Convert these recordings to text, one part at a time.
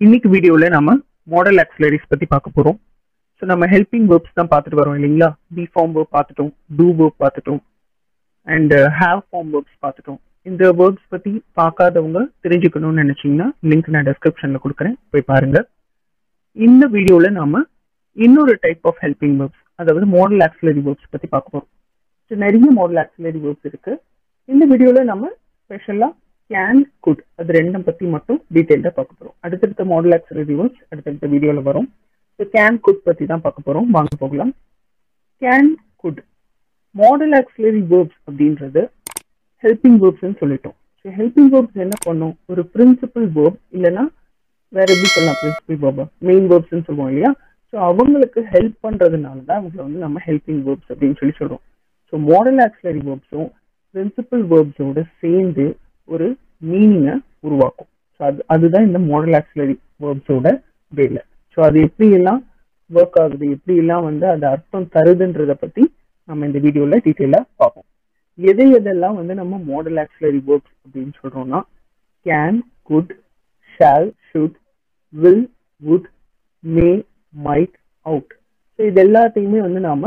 இன்னைக்கு வீடியோல நம்ம மாடல் ஆக்சிலரிஸ் பத்தி பார்க்க போறோம் ஸோ நம்ம ஹெல்பிங் வேர்ப்ஸ் தான் பார்த்துட்டு வரோம் இல்லைங்களா பி ஃபார்ம் வேர்ப் பார்த்துட்டோம் டூ வேர்ப் பார்த்துட்டோம் அண்ட் ஹேவ் ஃபார்ம் வேர்ப்ஸ் பார்த்துட்டோம் இந்த வேர்ப்ஸ் பத்தி பார்க்காதவங்க தெரிஞ்சுக்கணும்னு நினைச்சீங்கன்னா லிங்க் நான் டெஸ்கிரிப்ஷன்ல கொடுக்குறேன் போய் பாருங்க இந்த வீடியோல நாம இன்னொரு டைப் ஆஃப் ஹெல்பிங் வேர்ப்ஸ் அதாவது மாடல் ஆக்சிலரி வேர்ப்ஸ் பத்தி பார்க்க போறோம் ஸோ நிறைய மாடல் ஆக்சிலரி வேர்ப்ஸ் இருக்கு இந்த வீடியோல நம்ம ஸ்பெஷலா கேன் குட் அது ரெண்டும் பத்தி மட்டும் டீட்டெயில்டா பார்க்க போறோம் அடுத்தடுத்த மாடல் ஆக்சிலரி வேர்ப்ஸ் அடுத்தடுத்த வீடியோல வரும் ஸோ கேன் குட் பத்தி தான் பார்க்க போறோம் வாங்க போகலாம் can could modal auxiliary verbs அப்படின்றது ஹெல்பிங் வேர்ப்ஸ்னு சொல்லிட்டோம் ஸோ ஹெல்பிங் வேர்ப்ஸ் என்ன பண்ணும் ஒரு பிரின்சிபல் வேர்ப் இல்லைன்னா வேற எப்படி சொல்லலாம் பிரின்சிபல் வேர்பா மெயின் வேர்ப்ஸ்னு சொல்லுவோம் இல்லையா ஸோ அவங்களுக்கு ஹெல்ப் பண்றதுனால தான் அவங்களை வந்து நம்ம ஹெல்பிங் வேர்ப்ஸ் அப்படின்னு சொல்லி சொல்றோம் ஸோ மாடல் ஆக்சிலரி வேர்ப்ஸும் பிரின்சிபல் வேர்ப்ஸோட சேர்ந்து ஒரு மீனிங்கை உருவாக்கும் ஸோ அது அதுதான் இந்த மாடல் ஆக்சிலரி வேர்ப்ஸோட வேலை ஸோ அது எப்படி எல்லாம் ஒர்க் ஆகுது எப்படி எல்லாம் வந்து அது அர்த்தம் தருதுன்றத பத்தி நம்ம இந்த வீடியோல டீட்டெயிலா பார்ப்போம் எது எதெல்லாம் வந்து நம்ம மாடல் ஆக்சிலரி வேர்ப்ஸ் அப்படின்னு சொல்றோம்னா can could shall should will would may might ought so இது எல்லாத்தையுமே வந்து நாம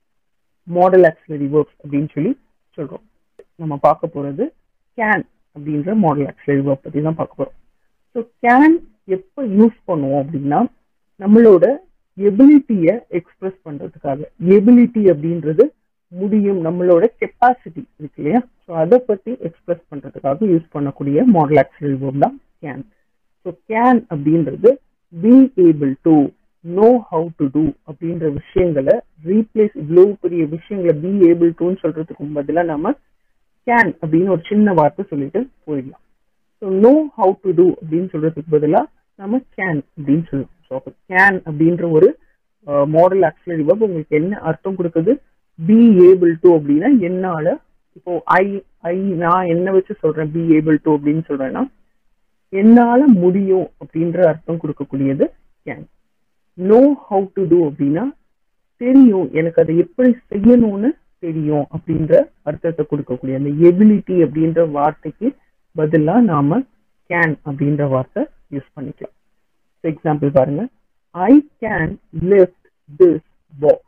மாடல் ஆக்சிலரி வேர்ப்ஸ் அப்படின்னு சொல்லி சொல்றோம் நம்ம பார்க்க போறது கேன் அப்படின்ற மாடல் ஆக்சிலரி வேர்ப் பத்தி தான் பார்க்க போறோம் ஸோ கேன் எப்போ யூஸ் பண்ணுவோம் அப்படின்னா நம்மளோட எபிலிட்டியை எக்ஸ்பிரஸ் பண்றதுக்காக எபிலிட்டி அப்படின்றது முடியும் நம்மளோட கெப்பாசிட்டி இருக்கு இல்லையா ஸோ அதை பத்தி எக்ஸ்பிரஸ் பண்றதுக்காக யூஸ் பண்ணக்கூடிய மாடல் ஆக்சிலரி வேர்ப் தான் கேன் ஸோ கேன் அப்படின்றது be able to know how to do அப்படின்ற விஷயங்களை ரீப்ளேஸ் இவ்வளவு பெரிய விஷயங்களை பி ஏபிள் டுன்னு சொல்றதுக்கு பதிலாக நம்ம கேன் அப்படின்னு ஒரு சின்ன வார்த்தை சொல்லிட்டு போயிடலாம் so know how to do அப்படின்னு சொல்றதுக்கு பதிலாக நம்ம கேன் அப்படின்னு சொல்லுவோம் ஸோ அப்போ கேன் அப்படின்ற ஒரு மாடல் ஆக்சிலரி வேர்ப் உங்களுக்கு என்ன அர்த்தம் கொடுக்குது பி ஏபிள் டு அப்படின்னா என்னால இப்போ ஐ ஐ நான் என்ன வச்சு சொல்றேன் பி ஏபிள் டு அப்படின்னு சொல்றேன்னா என்னால முடியும் அப்படின்ற அர்த்தம் கொடுக்கக்கூடியது can know how to do அப்படின்னா தெரியும் எனக்கு அதை எப்படி செய்யணும்னு தெரியும் அப்படின்ற அர்த்தத்தை கொடுக்கக்கூடிய அந்த எபிலிட்டி அப்படின்ற வார்த்தைக்கு பதிலா நாம கேன் அப்படின்ற வார்த்தை யூஸ் பண்ணிக்கலாம் எக்ஸாம்பிள் பாருங்க I can lift this box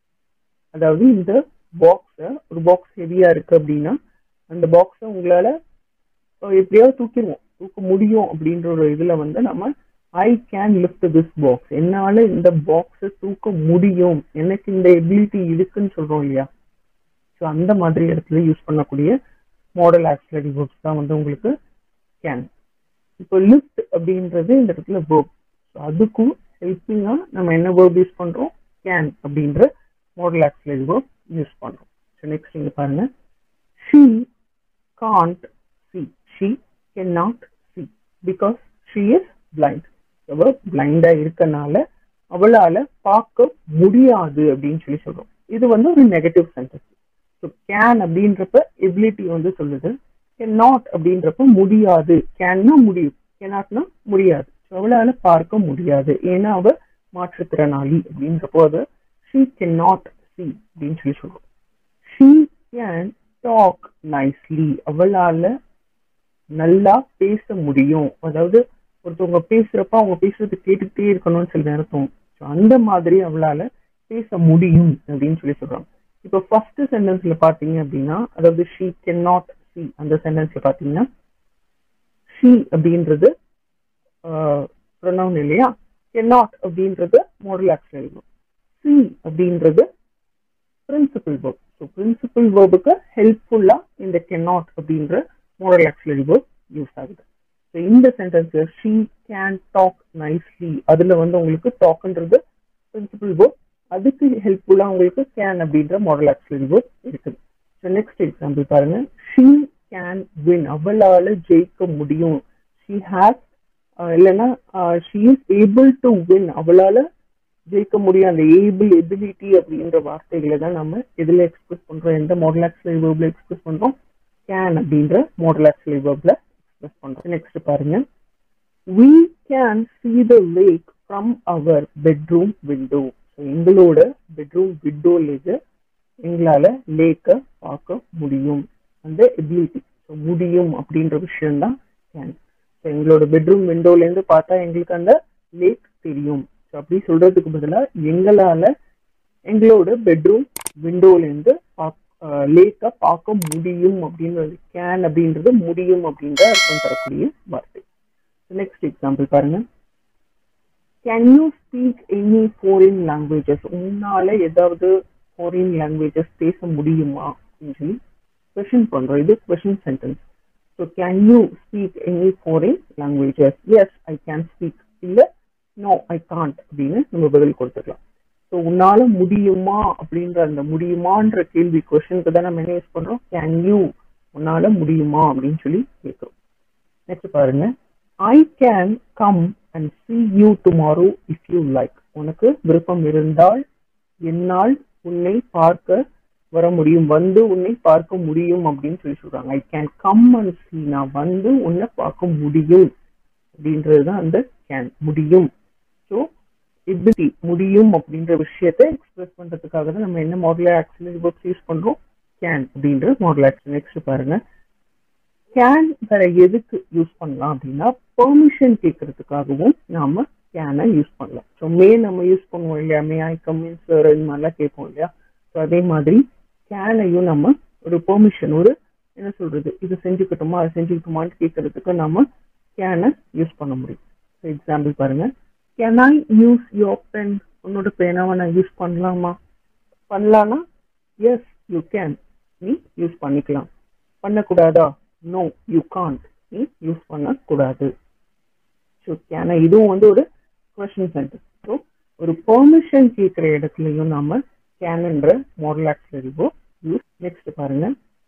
அதாவது இந்த பாக்ஸ ஒரு பாக்ஸ் ஹெவியா இருக்கு அப்படின்னா அந்த பாக்ஸ உங்களால எப்படியாவது தூக்கிடுவோம் தூக்க முடியும் அப்படின்ற ஒரு இதுல வந்து நம்ம I can lift this box என்னால இந்த பாக்ஸ தூக்க முடியும் எனக்கு இந்த எபிலிட்டி இருக்குன்னு சொல்றோம் இல்லையா ஸோ அந்த மாதிரி இடத்துல யூஸ் பண்ணக்கூடிய மாடல் ஆக்சிலரி வேர்ப்ஸ் தான் வந்து உங்களுக்கு கேன் இப்போ லிஃப்ட் அப்படின்றது இந்த இடத்துல வேர்ப் ஸோ அதுக்கும் ஹெல்ப்பிங்கா நம்ம என்ன வேர்ப் யூஸ் பண்றோம் கேன் அப்படின்ற மாடல் ஆக்சிலரி வேர்ப் யூஸ் பண்றோம் ஸோ நெக்ஸ்ட் இங்க பாருங்க she can't see she can not see because she is blind அவ பிளைண்டா இருக்கனால அவளால பார்க்க முடியாது அப்படின்னு சொல்லி சொல்றோம் இது வந்து ஒரு நெகட்டிவ் சென்டென்ஸ் ஸோ கேன் அப்படின்றப்ப எபிலிட்டி வந்து சொல்லுது கேன் நாட் அப்படின்றப்ப முடியாது கேன்னா முடியும் கேனாட்னா முடியாது அவளால பார்க்க முடியாது ஏன்னா அவ மாற்றுத்திறனாளி அப்படின்றப்போ அது ஷீ கேன் நாட் சி அப்படின்னு சொல்லி சொல்றோம் ஷீ கேன் டாக் நைஸ்லி அவளால நல்லா பேச முடியும் அதாவது ஒருத்தவங்க பேசுறப்ப அவங்க பேசுறது கேட்டுக்கிட்டே இருக்கணும்னு சில நேரம் ஸோ அந்த மாதிரி அவளால பேச முடியும் அப்படின்னு சொல்லி சொல்றாங்க இப்போ ஃபர்ஸ்ட் சென்டென்ஸ்ல பாத்தீங்க அப்படின்னா அதாவது ஷீ கேன் நாட் சி அந்த சென்டென்ஸ்ல பாத்தீங்கன்னா ஷீ அப்படின்றது ப்ரொனவுன் இல்லையா கேன் நாட் அப்படின்றது மாடல் ஆக்சிலரி வேர்ப் சி அப்படின்றது பிரின்சிபல் வேர்ப் ஸோ பிரின்சிபல் வேர்புக்கு ஹெல்ப்ஃபுல்லா இந்த கேன் நாட் அப்படின்ற மாடல் ஆக்சிலரி வேர்ப் யூஸ் ஆகுது ஸோ இந்த சென்டென்ஸ்ல ஷீ கேன் டாக் நைஸ்லி அதுல வந்து உங்களுக்கு டாக்ன்றது பிரின்சிபல் வேர்ப் அதுக்கு ஹெல்ப்ஃபுல்லா உங்களுக்கு கேன் அப்படின்ற மாடல் ஆக்சிலரி வேர்ப் இருக்குது ஸோ நெக்ஸ்ட் எக்ஸாம்பிள் பாருங்க ஷீ கேன் வின் அவளால ஜெயிக்க முடியும் ஷீ ஹேஸ் இல்லைன்னா she is able to win அவளால ஜெயிக்க முடியும் அந்த ஏபிள் எபிலிட்டி அப்படின்ற வார்த்தைகளை தான் நம்ம எதுல எக்ஸ்பிரஸ் பண்றோம் எந்த மாடல் ஆக்சிலரி வேர்ப்ல எக்ஸ்பிரஸ் பண்றோம் கேன் அப்படின்ற மாடல் ஆக்சிலரி வேர்ப்ல எக்ஸ்பிரஸ் பண்றோம் நெக்ஸ்ட் பாருங்க we can see the lake from our bedroom window எங்களோட பெட்ரூம் விண்டோலேஜ் எங்களால லேக்கை பார்க்க முடியும் அந்த எபிலிட்டி முடியும் அப்படின்ற விஷயம் தான் கேன் எங்களோட பெட்ரூம் விண்டோல இருந்து பார்த்தா எங்களுக்கு அந்த லேக் தெரியும் ஸோ அப்படி சொல்றதுக்கு பதிலா எங்களால எங்களோட பெட்ரூம் விண்டோல இருந்து லேக்கை பார்க்க முடியும் அப்படின்னு கேன் அப்படின்றது முடியும் அப்படின்ற அர்த்தம் தரக்கூடிய வார்த்தை நெக்ஸ்ட் எக்ஸாம்பிள் பாருங்க can you speak any foreign languages உன்னால ஏதாவது ஃபாரின் லாங்குவேஜஸ் பேச முடியுமா அப்படின்னு சொல்லி கொஷின் பண்றோம் இது question sentence so can you speak any foreign languages yes I can speak இல்ல நோ ஐ காண்ட் அப்படின்னு நம்ம பதில் கொடுத்துக்கலாம் ஸோ உன்னால முடியுமா அப்படின்ற அந்த முடியுமான்ற கேள்வி கொஸ்டினுக்கு தான் நம்ம என்ன யூஸ் பண்றோம் கேன் யூ உன்னால முடியுமா அப்படின்னு சொல்லி கேட்கிறோம் நெக்ஸ்ட் பாருங்க I can come and see you tomorrow if you like உனக்கு விருப்பம் இருந்தால் என்னால் உன்னை பார்க்க வர முடியும் வந்து உன்னை பார்க்க முடியும் அப்படின்னு சொல்லி சொல்றாங்க I can come and see நான் வந்து உன்னை பார்க்க முடியும் அப்படின்றது தான் அந்த கேன் முடியும் ஸோ எபிலிட்டி முடியும் அப்படின்ற விஷயத்தை எக்ஸ்பிரஸ் பண்றதுக்காக தான் நம்ம என்ன மாடல் ஆக்சிலரி வேர்ப்ஸ் யூஸ் பண்றோம் கேன் அப்படின்ற மாடல் ஆக்ஷன் நெக்ஸ்ட் பாருங்க கேன் வேற எதுக்கு யூஸ் பண்ணலாம் அப்படின்னா பெர்மிஷன் கேட்கறதுக்காகவும் நாம கேனை யூஸ் பண்ணலாம் ஸோ மே நம்ம யூஸ் பண்ணுவோம் இல்லையா மே ஐ கம்மின் சார் இது மாதிரிலாம் கேட்போம் இல்லையா ஸோ அதே மாதிரி கேனையும் நம்ம ஒரு பெர்மிஷன் ஒரு என்ன சொல்றது இது செஞ்சுக்கட்டுமா அது செஞ்சுக்கட்டுமான்னு கேட்கறதுக்கு நம்ம கேனை யூஸ் பண்ண முடியும் எக்ஸாம்பிள் பாருங்க can I use your pen உன்னோட பேனாவை நான் யூஸ் பண்ணலாமா பண்ணலான்னா எஸ் யூ கேன் நீ யூஸ் பண்ணிக்கலாம் பண்ணக்கூடாதா நோ யூ காண்ட் நீ யூஸ் பண்ணக்கூடாது ஸோ கேன இதுவும் வந்து ஒரு கொஷின் சென்டென்ஸ் ஸோ ஒரு பெர்மிஷன் கேட்குற இடத்துலையும் நாம கேன்ன்ற மாடல் ஆக்சிலரிவோ யூஸ் நெக்ஸ்ட் பாருங்க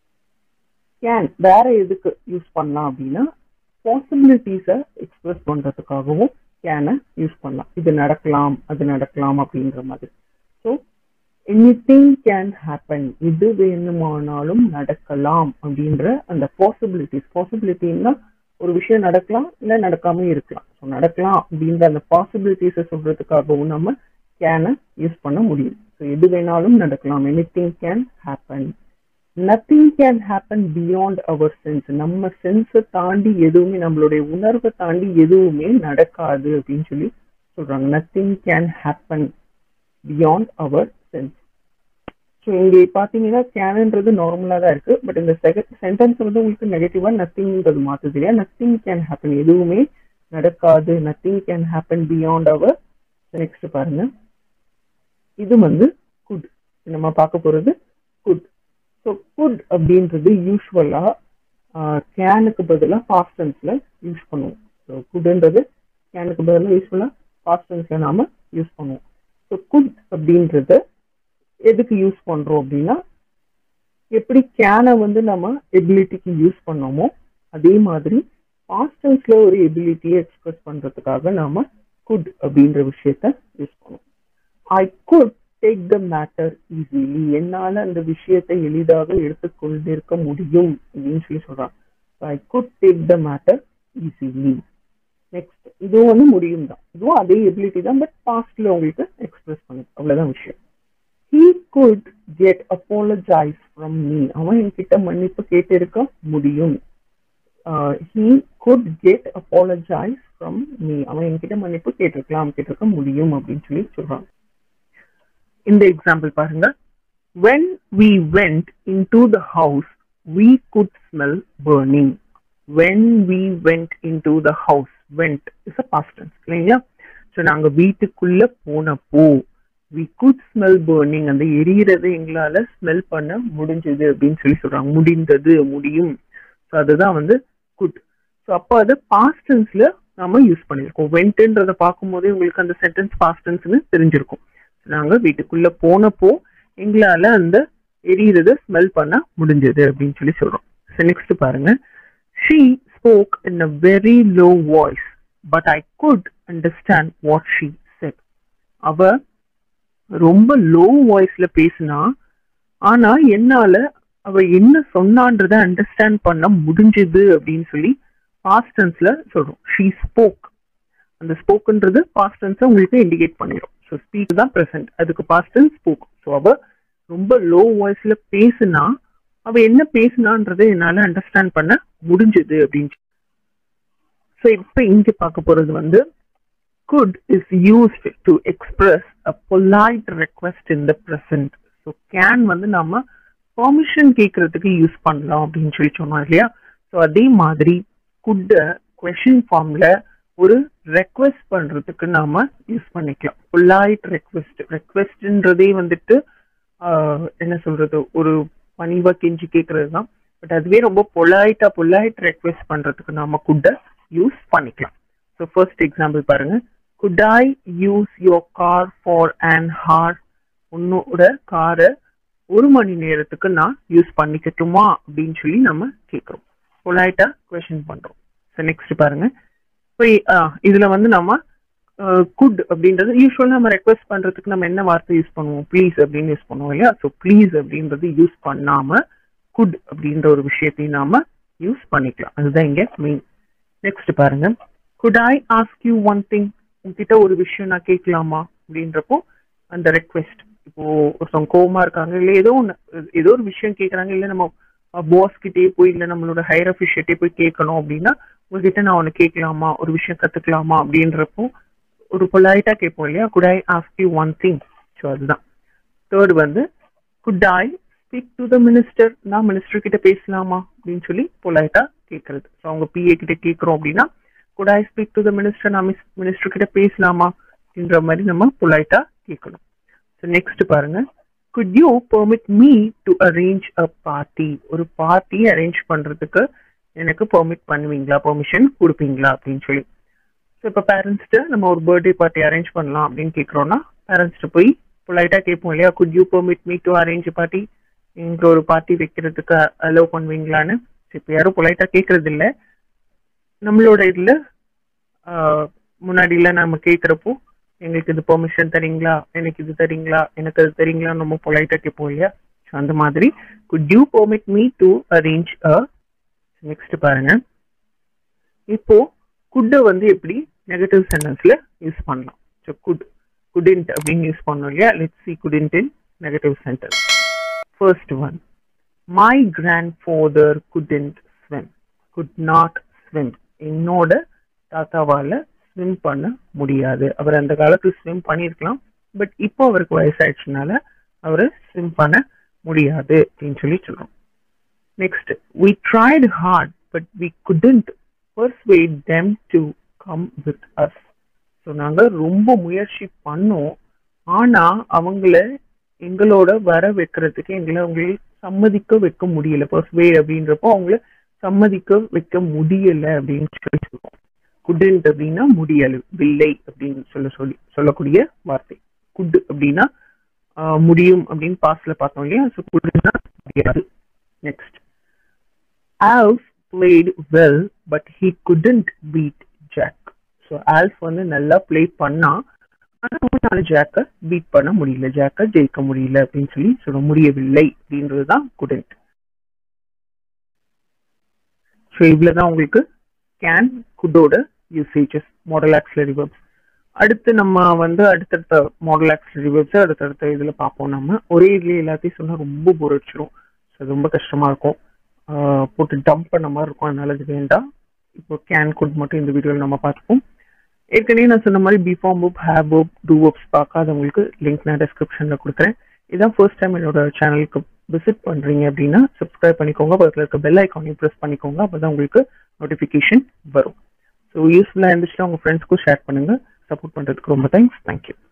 கேன் வேற எதுக்கு யூஸ் பண்ணலாம் அப்படின்னா பாசிபிலிட்டிஸை எக்ஸ்பிரஸ் பண்றதுக்காகவும் கேனை யூஸ் பண்ணலாம் இது நடக்கலாம் அது நடக்கலாம் அப்படின்ற மாதிரி so anything can happen இது வேணுமானாலும் நடக்கலாம் அப்படின்ற அந்த பாசிபிலிட்டிஸ் பாசிபிலிட்டின்னா ஒரு விஷயம் நடக்கலாம் இல்லை நடக்காம இருக்கலாம் ஸோ நடக்கலாம் அப்படின்ற அந்த பாசிபிலிட்டிஸை சொல்றதுக்காகவும் நம்ம கேனை யூஸ் பண்ண முடியும் ஸோ எது வேணாலும் நடக்கலாம் anything can happen nothing can happen beyond our sense நம்ம சென்ஸை தாண்டி எதுவுமே நம்மளுடைய உணர்வை தாண்டி எதுவுமே நடக்காது அப்படின்னு சொல்லி சொல்றாங்க nothing can happen beyond our sense so இங்கே பார்த்தீங்கன்னா கேனுன்றது நார்மலாக தான் இருக்கு பட் இந்த சென்டென்ஸ் வந்து உங்களுக்கு நெகட்டிவா நத்திங்கிறது மாற்று தெரியா நத்திங் கேன் ஹேப்பன் எதுவுமே நடக்காது nothing can happen beyond our next பாருங்க இது வந்து குட் நம்ம பார்க்க போறது குட் ஸோ குட் அப்படின்றது யூஸ்வலா கேனுக்கு பதிலாக பாஸ்டன்ஸ்ல யூஸ் பண்ணுவோம் ஸோ குட்ன்றது கேனுக்கு பதிலாக யூஸ்வலா பாஸ்டன்ஸ்ல நாம யூஸ் பண்ணுவோம் ஸோ குட் அப்படின்றத எதுக்கு யூஸ் பண்றோம் அப்படின்னா எப்படி கேனை வந்து நம்ம எபிலிட்டிக்கு யூஸ் பண்ணோமோ அதே மாதிரி பாஸ்டன்ஸ்ல ஒரு எபிலிட்டியை எக்ஸ்பிரஸ் பண்றதுக்காக நாம குட் அப்படின்ற விஷயத்த யூஸ் பண்ணுவோம் I could take the matter easily என்னால அந்த விஷயத்தை எளிதாக எடுத்துக்கொண்டிருக்க முடியும் அப்படின்னு சொல்லி சொல்றாங்க I could take the matter easily next இதுவும் வந்து முடியும் தான் இதுவும் அதே எபிலிட்டி தான் பட் பாஸ்ட்ல உங்களுக்கு எக்ஸ்பிரஸ் பண்ணுது அவ்வளவுதான் விஷயம் he could get apologize from me அவன் என்கிட்ட மன்னிப்பு கேட்டிருக்க முடியும் he could get apologize from me அவன் என்கிட்ட மன்னிப்பு கேட்டிருக்கலாம் கேட்டிருக்க முடியும் அப்படின்னு சொல்லி சொல்றாங்க இந்த எக்ஸாம்பிள் பாருங்க when we went into the house we could smell burning when we went into the house went is a past tense இல்லைங்களா ஸோ நாங்க வீட்டுக்குள்ள போனப்போ we could smell burning அந்த எரியறதை எங்களால ஸ்மெல் பண்ண முடிஞ்சது அப்படின்னு சொல்லி சொல்றாங்க முடிந்தது முடியும் ஸோ அதுதான் வந்து குட் ஸோ அப்போ அது பாஸ்ட் டென்ஸ்ல நாம யூஸ் பண்ணியிருக்கோம் வெண்ட்ன்றதை பார்க்கும்போதே உங்களுக்கு அந்த சென்டென்ஸ் பாஸ்ட் டென்ஸ்னு தெரிஞ்சிருக்கும் நாங்க வீட்டுக்குள்ள போனப்போ எங்களால அந்த எரியறத ஸ்மெல் பண்ண முடிஞ்சது அப்படின்னு சொல்லி சொல்றோம் நெக்ஸ்ட் பாருங்க she spoke in a very low voice but I could understand what she said அவ ரொம்ப லோ வாய்ஸ்ல பேசினா ஆனா என்னால அவ என்ன சொன்னான்றத அண்டர்ஸ்டாண்ட் பண்ண முடிஞ்சது அப்படின்னு சொல்லி பாஸ்ட் டென்ஸ்ல சொல்றோம் ஷீ ஸ்போக் அந்த ஸ்போக்குன்றது பாஸ்ட் டென்ஸை உங்களுக்கு இண்டிகேட் பண்ணிடும் ஸோ ஸ்பீக் தான் ப்ரெசென்ட் அதுக்கு பாஸ்ட் டென்ஸ் ஸ்போக் ஸோ அவ ரொம்ப லோ வாய்ஸ்ல பேசுனா அவ என்ன பேசுனான்றதை என்னால அண்டர்ஸ்டாண்ட் பண்ண முடிஞ்சது அப்படின்னு ஸோ இப்போ இங்க பார்க்க போறது வந்து could is used to express a polite request in the present so can வந்து நம்ம பெர்மிஷன் கேட்கறதுக்கு யூஸ் பண்ணலாம் அப்படின்னு சொல்லி சொன்னோம் இல்லையா ஸோ அதே மாதிரி குட்ட கொஷின் ஃபார்ம்ல ஒரு ரெக்வெஸ்ட் பண்றதுக்கு நாம யூஸ் பண்ணிக்கலாம் பொலைட் ரெக்வெஸ்ட் ரெக்வெஸ்ட்ன்றதே வந்துட்டு ஆஹ், என்ன சொல்றது ஒரு பணிவா கெஞ்சி கேட்கறது தான் பட் அதுவே ரொம்ப பொலைட்டா பொலைட் ரெக்வெஸ்ட் பண்றதுக்கு நாம குட்ட யூஸ் பண்ணிக்கலாம் ஸோ ஃபர்ஸ்ட் எக்ஸாம்பிள் பாருங்க could I use your car for an hour உன்னோட காரை ஒரு மணி நேரத்துக்கு நான் யூஸ் பண்ணிக்கட்டுமா அப்படின்னு சொல்லி நம்ம கேட்குறோம் பொலைட்டா கொஷின் பண்றோம் ஸோ நெக்ஸ்ட் பாருங்க இப்போ இதுல வந்து நம்ம குட் அப்படின்றது யூஸ்வலாக நம்ம ரெக்வெஸ்ட் பண்றதுக்கு நம்ம என்ன வார்த்தை யூஸ் பண்ணுவோம் ப்ளீஸ் அப்படின்னு யூஸ் பண்ணுவோம் இல்லையா ஸோ ப்ளீஸ் அப்படின்றது யூஸ் பண்ணாம குட் அப்படின்ற ஒரு விஷயத்தையும் நாம யூஸ் பண்ணிக்கலாம் அதுதான் இங்க மெயின் நெக்ஸ்ட் பாருங்க could I ask you one thing உங்ககிட்ட ஒரு விஷயம் நான் கேட்கலாமா அப்படின்றப்போ அந்த ரெக்வெஸ்ட் இப்போ ஒருத்தவங்க கோவமா இருக்காங்க இல்ல ஏதோ ஒன்று ஏதோ ஒரு விஷயம் கேட்கறாங்க இல்ல நம்ம பாஸ் கிட்டே போய் இல்ல நம்மளோட ஹையர் அஃபிஷியட்டே போய் கேட்கணும் அப்படின்னா உங்ககிட்ட நான் ஒன்று கேட்கலாமா ஒரு விஷயம் கத்துக்கலாமா அப்படின்றப்போ ஒரு பொலைட்டா கேட்போம் இல்லையா could I ask you one thing so அதுதான் தேர்ட் வந்து could I speak to the minister நான் மினிஸ்டர் கிட்ட பேசலாமா அப்படின்னு சொல்லி பொலைட்டா கேட்கறது ஸோ அவங்க பிஏ கிட்ட கேட்குறோம் அப்படின்னா could I speak to the minister நான் மிஸ் மினிஸ்டர் கிட்ட பேசலாமா அப்படின்ற மாதிரி நம்ம பொலைட்டா கேட்கணும் ஸோ நெக்ஸ்ட் பாருங்க could you permit me to arrange a party ஒரு பார்ட்டி அரேஞ்ச் பண்றதுக்கு எனக்கு பெர்மிட் பண்ணுவீங்களா பெர்மிஷன் கொடுப்பீங்களா அப்படின்னு சொல்லி ஸோ இப்போ பேரண்ட்ஸ்ட்டு நம்ம ஒரு பர்த்டே பார்ட்டி அரேஞ்ச் பண்ணலாம் அப்படின்னு கேட்குறோன்னா பேரண்ட்ஸ்ட்டு போய் பொலைட்டாக கேட்போம் இல்லையா could you permit me to arrange party எங்க ஒரு பார்ட்டி வைக்கிறதுக்கு அலோவ் பண்ணுவீங்களான்னு இப்போ யாரும் பொலைட்டாக கேட்கறது இல்லை நம்மளோட இதில் முன்னாடியில் நம்ம கேட்குறப்போ எங்களுக்கு இது பெர்மிஷன் தரீங்களா எனக்கு இது தரீங்களா எனக்கு அது தரீங்களா நம்ம பொலைட்டாக கேட்போம் இல்லையா ஸோ அந்த மாதிரி could you permit me to arrange a next பாருங்க இப்போ குட்டை வந்து எப்படி நெகட்டிவ் சென்டென்ஸ்ல யூஸ் பண்ணலாம் ஸோ குட் குடின்ட் அப்படின்னு யூஸ் பண்ணோம் இல்லையா let see couldn't in negative sentence first one my grandfather couldn't swim could not swim என்னோட தாத்தாவால ஸ்விம் பண்ண முடியாது அவர் அந்த காலத்துல ஸ்விம் பண்ணியிருக்கலாம் பட் இப்போ அவருக்கு வயசாயிடுச்சுனால அவர் ஸ்விம் பண்ண முடியாது அப்படின்னு சொல்லி சொல்றோம் next we tried hard but we couldn't persuade them to come with us so நாங்கள் ரொம்ப முயற்சி பண்ணோம் ஆனா அவங்கள எங்களோட வர வைக்கிறதுக்கு எங்களை அவங்களை சம்மதிக்க வைக்க முடியல பர்ஸ்வேட் அப்படின்றப்போ அவங்கள சம்மதிக்க வைக்க முடியல அப்படின்னு சொல்லி சொல்லுவோம் குடண்ட் அப்படின்னா முடியல வில்லை அப்படின்னு சொல்ல சொல்லி சொல்லக்கூடிய வார்த்தை குட் அப்படின்னா ஆஹ், முடியும் அப்படின்னு பாஸ்ல பார்த்தோம் இல்லையா ஸோ குட்னா முடியாது next Alf played well but he couldn't beat Jack so Alf வந்து நல்லா ப்ளே பண்ணா ஆனா அவனால ஜாக்கை பீட் பண்ண முடியல ஜாக்கை ஜெயிக்க முடியல அப்படின்னு சொல்லி சொல்ல முடியவில்லை அப்படின்றது தான் குடண்ட் ஸோ இவ்வளவுதான் உங்களுக்கு கேன் குட்டோட யூசேஜஸ் மாடல் ஆக்சிலரி வெர்ப்ஸ் அடுத்து நம்ம வந்து அடுத்தடுத்த மாடல் ஆக்சிலரி வெர்ப்ஸ் அடுத்தடுத்த இதுல பார்ப்போம் நம்ம ஒரே இதுல எல்லாத்தையும் சொன்னா ரொம்ப போர் அடிச்சிரும் ஸோ ரொம்ப கஷ்டமா இருக்கும் ஆஹ் போட்டு டம்ப் பண்ண மாதிரி இருக்கும் அதனால இது வேண்டாம் இப்போ கேன் குட் மட்டும் இந்த வீடியோவில் நம்ம பார்த்துப்போம் ஏற்கனவே நான் சொன்ன மாதிரி be form book have book do books பார்க்காதவங்களுக்கு லிங்க் நான் டிஸ்கிரிப்ஷன்ல கொடுக்குறேன் இதான் ஃபர்ஸ்ட் டைம் என்னோட சேனலுக்கு விசிட் பண்றீங்க அப்படின்னா சப்ஸ்கிரைப் பண்ணிக்கோங்க பக்கத்தில் இருக்க பெல் ஐக்கானையும் ப்ரெஸ் பண்ணிக்கோங்க அப்பதான் உங்களுக்கு நோட்டிஃபிகேஷன் வரும் ஸோ யூஸ்ஃபுல்லாக இருந்துச்சுன்னா உங்கள் ஃப்ரெண்ட்ஸ்க்கும் ஷேர் பண்ணுங்க சப்போர்ட் பண்ணுறதுக்கு ரொம்ப தேங்க்ஸ் தேங்க்யூ